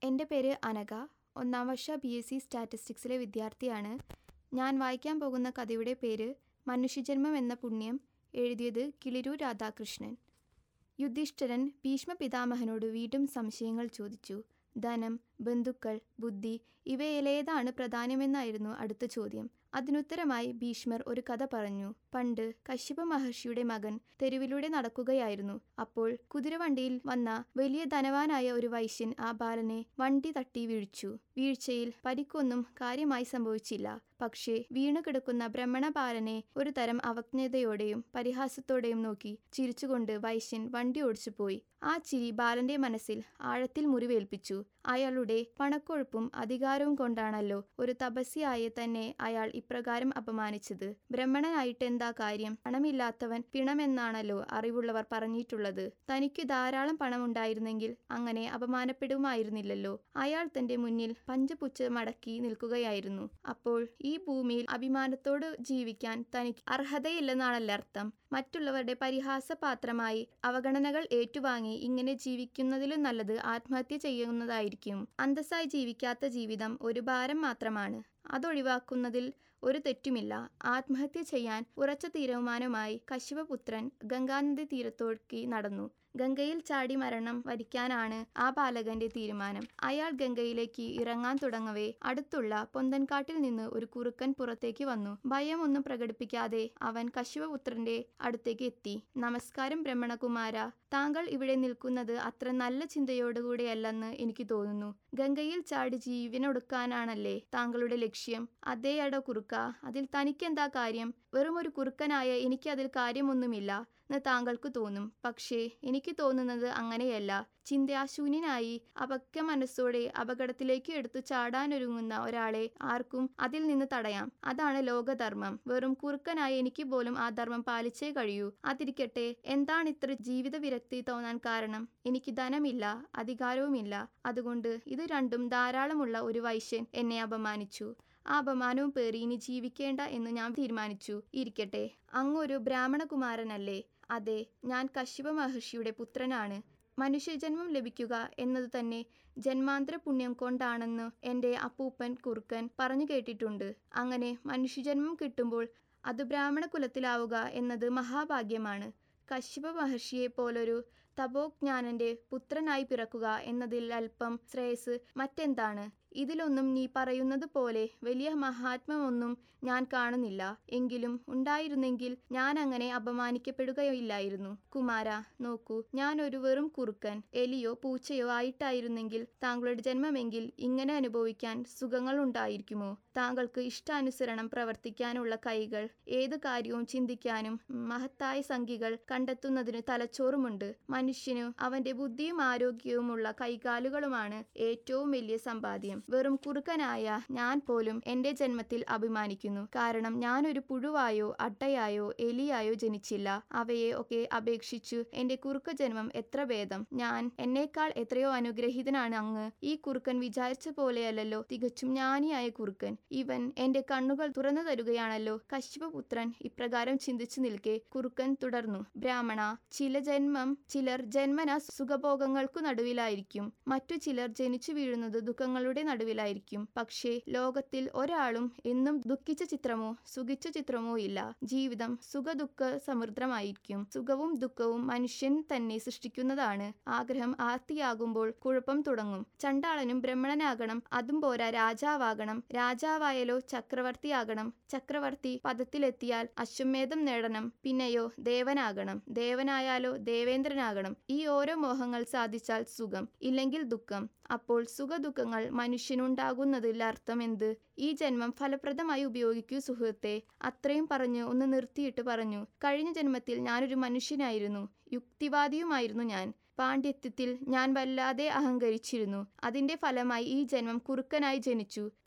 എൻ്റെ പേര് അനഘ ഒന്നാം വർഷ ബി എസ് സി സ്റ്റാറ്റിസ്റ്റിക്സിലെ വിദ്യാർത്ഥിയാണ് ഞാൻ വായിക്കാൻ പോകുന്ന കഥയുടെ പേര് മനുഷ്യജന്മം എന്ന പുണ്യം എഴുതിയത് കിളിരൂർ രാധാകൃഷ്ണൻ യുധിഷ്ഠിരൻ ഭീഷ്മ പിതാമഹനോട് വീണ്ടും സംശയങ്ങൾ ചോദിച്ചു ധനം ബന്ധുക്കൾ ബുദ്ധി ഇവയിലേതാണ് പ്രധാനമെന്നായിരുന്നു അടുത്ത ചോദ്യം അതിനുത്തരമായി ഭീഷ്മർ ഒരു കഥ പറഞ്ഞു പണ്ട് കശ്യപ മഹർഷിയുടെ മകൻ തെരുവിലൂടെ നടക്കുകയായിരുന്നു അപ്പോൾ കുതിരവണ്ടിയിൽ വന്ന വലിയ ധനവാനായ ഒരു വൈശ്യൻ ആ ബാലനെ വണ്ടി തട്ടി വീഴ്ച്ചു വീഴ്ചയിൽ പരിക്കൊന്നും കാര്യമായി സംഭവിച്ചില്ല പക്ഷേ വീണുകിടക്കുന്ന ബ്രഹ്മണ ബാലനെ ഒരു തരം അവജ്ഞതയോടെയും പരിഹാസത്തോടെയും നോക്കി ചിരിച്ചുകൊണ്ട് വൈശ്യൻ വണ്ടി ഓടിച്ചുപോയി ആ ചിരി ബാലന്റെ മനസ്സിൽ ആഴത്തിൽ മുറിവേൽപ്പിച്ചു അയാളുടെ പണക്കൊഴുപ്പും അധികാരവും കൊണ്ടാണല്ലോ ഒരു തപസ്യായ തന്നെ അയാൾ ഇപ്രകാരം അപമാനിച്ചത് ബ്രഹ്മണനായിട്ട് എന്താ കാര്യം പണമില്ലാത്തവൻ പിണമെന്നാണല്ലോ അറിവുള്ളവർ പറഞ്ഞിട്ടുള്ളത് തനിക്ക് ധാരാളം പണമുണ്ടായിരുന്നെങ്കിൽ അങ്ങനെ അപമാനപ്പെടുമായിരുന്നില്ലല്ലോ അയാൾ തന്റെ മുന്നിൽ പഞ്ചപുച്ച് മടക്കി നിൽക്കുകയായിരുന്നു അപ്പോൾ ഈ ഭൂമിയിൽ അഭിമാനത്തോട് ജീവിക്കാൻ തനിക്ക് അർഹതയില്ലെന്നാണല്ലോ അർത്ഥം മറ്റുള്ളവരുടെ പരിഹാസപാത്രമായി അവഗണനകൾ ഏറ്റുവാങ്ങി ഇങ്ങനെ ജീവിക്കുന്നതിലും നല്ലത് ആത്മഹത്യ ചെയ്യുന്നതായിരിക്കും അന്തസ്സായി ജീവിക്കാത്ത ജീവിതം ഒരു ഭാരം മാത്രമാണ് അതൊഴിവാക്കുന്നതിൽ ഒരു തെറ്റുമില്ല ആത്മഹത്യ ചെയ്യാൻ ഉറച്ച തീരുമാനമായി കശ്യപപുത്രൻ ഗംഗാനദി തീരത്തോക്കി നടന്നു ഗംഗയിൽ ചാടി മരണം വരിക്കാനാണ് ആ ബാലകന്റെ തീരുമാനം അയാൾ ഗംഗയിലേക്ക് ഇറങ്ങാൻ തുടങ്ങവേ അടുത്തുള്ള പൊന്തൻകാട്ടിൽ നിന്ന് ഒരു കുറുക്കൻ പുറത്തേക്ക് വന്നു ഭയമൊന്നും പ്രകടിപ്പിക്കാതെ അവൻ കശ്യപപുത്രന്റെ അടുത്തേക്ക് എത്തി നമസ്കാരം ബ്രഹ്മണകുമാര താങ്കൾ ഇവിടെ നിൽക്കുന്നത് അത്ര നല്ല ചിന്തയോടുകൂടിയല്ലെന്ന് എനിക്ക് തോന്നുന്നു ഗംഗയിൽ ചാടി ജീവനൊടുക്കാനാണല്ലേ താങ്കളുടെ ലക്ഷ്യം അതേയടോ കുറുക്ക അതിൽ തനിക്കെന്താ കാര്യം വെറും ഒരു കുറുക്കനായ എനിക്ക് അതിൽ കാര്യമൊന്നുമില്ല എന്ന് താങ്കൾക്ക് തോന്നും പക്ഷേ എനിക്ക് തോന്നുന്നത് അങ്ങനെയല്ല ചിന്താശൂന്യനായി അപക്യ മനസ്സോടെ അപകടത്തിലേക്ക് എടുത്തു ചാടാനൊരുങ്ങുന്ന ഒരാളെ ആർക്കും അതിൽ നിന്ന് തടയാം അതാണ് ലോകധർമ്മം വെറും കുറുക്കനായ എനിക്ക് പോലും ആ ധർമ്മം പാലിച്ചേ കഴിയൂ അതിരിക്കട്ടെ എന്താണ് ഇത്ര ജീവിത വിരക്തി തോന്നാൻ കാരണം എനിക്ക് ധനമില്ല അധികാരവുമില്ല അതുകൊണ്ട് ഇത് രണ്ടും ധാരാളമുള്ള ഒരു വൈശ്യൻ എന്നെ അപമാനിച്ചു ആ അപമാനവും പേറി ഇനി ജീവിക്കേണ്ട എന്ന് ഞാൻ തീരുമാനിച്ചു ഇരിക്കട്ടെ അങ്ങൊരു ബ്രാഹ്മണകുമാരനല്ലേ അതെ ഞാൻ കശ്യപ മഹർഷിയുടെ പുത്രനാണ് മനുഷ്യജന്മം ലഭിക്കുക എന്നതു തന്നെ ജന്മാന്തര പുണ്യം കൊണ്ടാണെന്ന് എൻ്റെ അപ്പൂപ്പൻ കുറുക്കൻ പറഞ്ഞു കേട്ടിട്ടുണ്ട് അങ്ങനെ മനുഷ്യജന്മം കിട്ടുമ്പോൾ അത് ബ്രാഹ്മണ കുലത്തിലാവുക എന്നത് മഹാഭാഗ്യമാണ് കശ്യപ മഹർഷിയെ പോലൊരു തപോജ്ഞാനന്റെ പുത്രനായി പിറക്കുക എന്നതിൽ അല്പം ശ്രേയസ് മറ്റെന്താണ് ഇതിലൊന്നും നീ പറയുന്നത് പോലെ വലിയ മഹാത്മ്യമൊന്നും ഞാൻ കാണുന്നില്ല എങ്കിലും ഉണ്ടായിരുന്നെങ്കിൽ ഞാൻ അങ്ങനെ അപമാനിക്കപ്പെടുകയില്ലായിരുന്നു കുമാര നോക്കൂ ഞാൻ ഒരു വെറും കുറുക്കൻ എലിയോ പൂച്ചയോ ആയിട്ടായിരുന്നെങ്കിൽ താങ്കളുടെ ജന്മമെങ്കിൽ ഇങ്ങനെ അനുഭവിക്കാൻ സുഖങ്ങൾ ഉണ്ടായിരിക്കുമോ താങ്കൾക്ക് ഇഷ്ടാനുസരണം പ്രവർത്തിക്കാനുള്ള കൈകൾ ഏത് കാര്യവും ചിന്തിക്കാനും മഹത്തായ സംഖ്യകൾ കണ്ടെത്തുന്നതിന് തലച്ചോറുമുണ്ട് മനുഷ്യനു അവന്റെ ബുദ്ധിയും ആരോഗ്യവുമുള്ള കൈകാലുകളുമാണ് ഏറ്റവും വലിയ സമ്പാദ്യം വെറും കുറുക്കനായ ഞാൻ പോലും എന്റെ ജന്മത്തിൽ അഭിമാനിക്കുന്നു കാരണം ഞാനൊരു പുഴുവായോ അട്ടയായോ എലിയായോ ജനിച്ചില്ല അവയെ ഒക്കെ അപേക്ഷിച്ചു എന്റെ കുറുക്ക ജന്മം എത്ര ഭേദം ഞാൻ എന്നേക്കാൾ എത്രയോ അനുഗ്രഹീതനാണ് അങ്ങ് ഈ കുറുക്കൻ വിചാരിച്ച പോലെയല്ലല്ലോ തികച്ചും ജ്ഞാനിയായ കുറുക്കൻ ഇവൻ എന്റെ കണ്ണുകൾ തുറന്നു തരുകയാണല്ലോ കശ്യപപുത്രൻ ഇപ്രകാരം ചിന്തിച്ചു നിൽക്കെ കുറുക്കൻ തുടർന്നു ബ്രാഹ്മണ ചില ജന്മം ചിലർ ജന്മന സുഖഭോഗങ്ങൾക്കു നടുവിലായിരിക്കും മറ്റു ചിലർ ജനിച്ചു വീഴുന്നത് ദുഃഖങ്ങളുടെ നടുവിലായിരിക്കും പക്ഷേ ലോകത്തിൽ ഒരാളും എന്നും ദുഃഖിച്ച ചിത്രമോ സുഖിച്ച ചിത്രമോ ഇല്ല ജീവിതം സുഖദുഃഖ സമൃദ്ധമായിരിക്കും സുഖവും ദുഃഖവും മനുഷ്യൻ തന്നെ സൃഷ്ടിക്കുന്നതാണ് ആഗ്രഹം ആർത്തിയാകുമ്പോൾ കുഴപ്പം തുടങ്ങും ചണ്ടാളനും ബ്രഹ്മണനാകണം അതും പോരാ രാജാവാകണം രാജാവായാലോ ചക്രവർത്തിയാകണം ചക്രവർത്തി പദത്തിലെത്തിയാൽ അശ്വമേധം നേടണം പിന്നെയോ ദേവനാകണം ദേവനായാലോ ദേവേന്ദ്രനാകണം ഈ ഓരോ മോഹങ്ങൾ സാധിച്ചാൽ സുഖം ഇല്ലെങ്കിൽ ദുഃഖം അപ്പോൾ സുഖദുഃഖങ്ങൾ മനുഷ്യനുണ്ടാകുന്നതിൽ അർത്ഥം എന്ത് ഈ ജന്മം ഫലപ്രദമായി ഉപയോഗിക്കൂ സുഹൃത്തെ അത്രയും പറഞ്ഞു ഒന്ന് നിർത്തിയിട്ട് പറഞ്ഞു കഴിഞ്ഞ ജന്മത്തിൽ ഞാനൊരു മനുഷ്യനായിരുന്നു യുക്തിവാദിയുമായിരുന്നു ഞാൻ പാണ്ഡിത്യത്തിൽ ഞാൻ വല്ലാതെ അഹങ്കരിച്ചിരുന്നു അതിന്റെ ഫലമായി ഈ ജന്മം കുറുക്കനായി ജനിച്ചു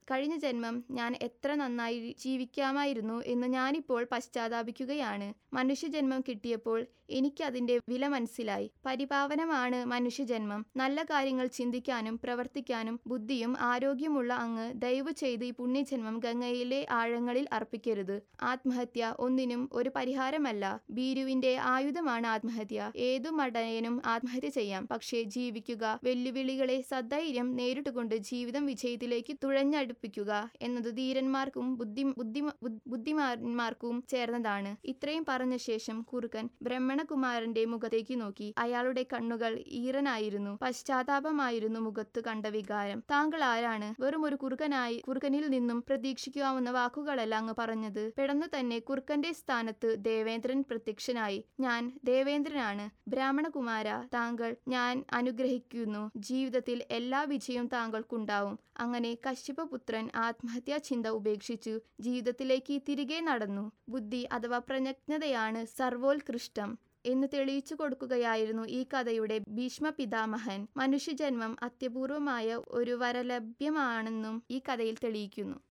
കഴിഞ്ഞ ജന്മം ഞാൻ എത്ര നന്നായി ജീവിക്കാമായിരുന്നു എന്ന് ഞാനിപ്പോൾ പശ്ചാത്താപിക്കുകയാണ് മനുഷ്യജന്മം കിട്ടിയപ്പോൾ എനിക്കതിന്റെ വില മനസ്സിലായി പരിപാവനമാണ് മനുഷ്യജന്മം നല്ല കാര്യങ്ങൾ ചിന്തിക്കാനും പ്രവർത്തിക്കാനും ബുദ്ധിയും ആരോഗ്യമുള്ള അങ്ങ് ദയവ് ചെയ്ത് ഈ പുണ്യജന്മം ഗംഗയിലെ ആഴങ്ങളിൽ അർപ്പിക്കരുത് ആത്മഹത്യ ഒന്നിനും ഒരു പരിഹാരമല്ല ഭീരുവിന്റെ ആയുധമാണ് ആത്മഹത്യ ഏതു മടയനും ആത്മഹത്യ ചെയ്യാം പക്ഷേ ജീവിക്കുക വെല്ലുവിളികളെ സധൈര്യം നേരിട്ടുകൊണ്ട് ജീവിതം വിജയത്തിലേക്ക് തുഴഞ്ഞടുപ്പിക്കുക എന്നത് ധീരന്മാർക്കും ബുദ്ധി ബുദ്ധി ബുദ്ധിമാന്മാർക്കും ചേർന്നതാണ് ഇത്രയും പറഞ്ഞ ശേഷം കുറുക്കൻ ബ്രഹ്മണകുമാരന്റെ മുഖത്തേക്ക് നോക്കി അയാളുടെ കണ്ണുകൾ ഈറനായിരുന്നു പശ്ചാത്താപമായിരുന്നു മുഖത്ത് കണ്ട വികാരം താങ്കൾ ആരാണ് വെറും ഒരു കുറുക്കനായി കുറുക്കനിൽ നിന്നും പ്രതീക്ഷിക്കാവുന്ന വാക്കുകളല്ല അങ്ങ് പറഞ്ഞത് പെട്ടെന്ന് തന്നെ കുറുക്കന്റെ സ്ഥാനത്ത് ദേവേന്ദ്രൻ പ്രത്യക്ഷനായി ഞാൻ ദേവേന്ദ്രനാണ് ബ്രാഹ്മണകുമാര താങ്കൾ ഞാൻ അനുഗ്രഹിക്കുന്നു ജീവിതത്തിൽ എല്ലാ വിജയവും താങ്കൾക്കുണ്ടാവും അങ്ങനെ കശ്യപപുത്രൻ ആത്മഹത്യാ ചിന്ത ഉപേക്ഷിച്ചു ജീവിതത്തിലേക്ക് തിരികെ നടന്നു ബുദ്ധി അഥവാ പ്രജ്ഞതയാണ് സർവോത്കൃഷ്ടം എന്ന് തെളിയിച്ചു കൊടുക്കുകയായിരുന്നു ഈ കഥയുടെ ഭീഷ്മ പിതാമഹൻ മനുഷ്യജന്മം അത്യപൂർവമായ ഒരു വരലഭ്യമാണെന്നും ഈ കഥയിൽ തെളിയിക്കുന്നു